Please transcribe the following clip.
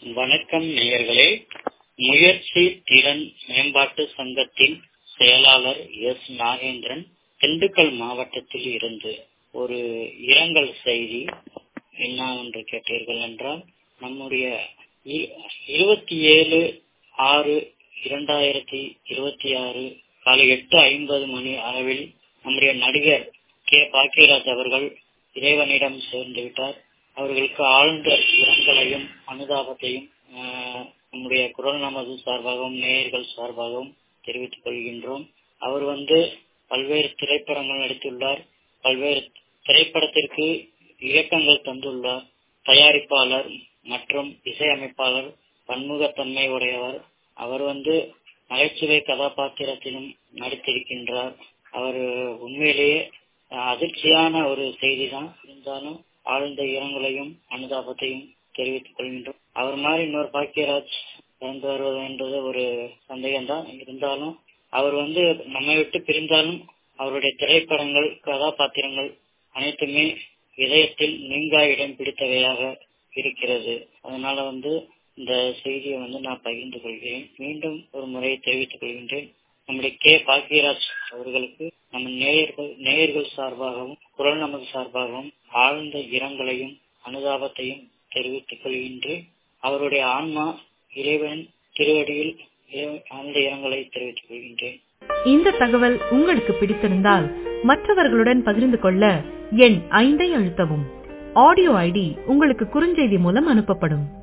வணக்கம் நேயர்களே முயற்சி திறன் மேம்பாட்டு சங்கத்தின் செயலாளர் எஸ் நாகேந்திரன் திண்டுக்கல் மாவட்டத்தில் இருந்து ஒரு இரங்கல் செய்தி என்ன என்று கேட்டீர்கள் என்றால் நம்முடைய இ- இருபத்தி ஏழு ஆறு இரண்டாயிரத்தி இருபத்தி ஆறு காலை எட்டு ஐம்பது மணி அளவில் நம்முடைய நடிகர் கே பாக்கியராஜ் அவர்கள் இறைவனிடம் சேர்ந்து விட்டார் அவர்களுக்கு ஆழ்ந்த இரங்கலையும் அனுதாபத்தையும் ஆஹ், நம்முடைய குரல் நமது சார்பாகவும் நேயர்கள் சார்பாகவும் தெரிவித்துக் கொள்கின்றோம் அவர் வந்து பல்வேறு திரைப்படங்கள் நடித்துள்ளார் பல்வேறு திரைப்படத்திற்கு இயக்கங்கள் தந்துள்ளார் தயாரிப்பாளர் மற்றும் இசையமைப்பாளர் பன்முகத்தன்மை உடையவர் அவர் வந்து நகைச்சுவை கதாபாத்திரத்திலும் நடித்திருக்கின்றார் அவர் உண்மையிலேயே அஹ், அதிர்ச்சியான ஒரு செய்தி தான் இருந்தாலும் ஆழ்ந்த இரங்கலையும் அனுதாபத்தையும் தெரிவித்துக் கொள்கின்றோம் அவர் மாதிரி இன்னொரு பாக்கியராஜ் இறந்து வருவது என்பது ஒரு சந்தேகம்தான் இருந்தாலும் அவர் வந்து நம்மை விட்டு பிரிந்தாலும் அவருடைய திரைப்படங்கள் கதாபாத்திரங்கள் அனைத்துமே இதயத்தில் நீங்கா இடம் பிடித்தவையாக இருக்கிறது அதனால வந்து இந்த செய்தியை வந்து நான் பகிர்ந்து கொள்கிறேன் மீண்டும் ஒரு முறை தெரிவித்துக் கொள்கின்றேன் நம்முடைய கே பாக்கியராஜ் அவர்களுக்கு நம்ம நேயர்கள் நேயர்கள் சார்பாகவும் குரல் நமது சார்பாகவும் ஆழ்ந்த இரங்கலையும் அனுதாபத்தையும் தெரிவித்துக் கொள்கின்றேன் அவருடைய ஆன்மா இறைவன் திருவடியில் இறை- ஆழ்ந்த இரங்கலை தெரிவித்துக் கொள்கின்றேன் இந்த தகவல் உங்களுக்கு பிடித்திருந்தால் மற்றவர்களுடன் பகிர்ந்து கொள்ள எண் ஐந்தை அழுத்தவும் ஆடியோ ஐடி உங்களுக்கு குறுஞ்செய்தி மூலம் அனுப்பப்படும்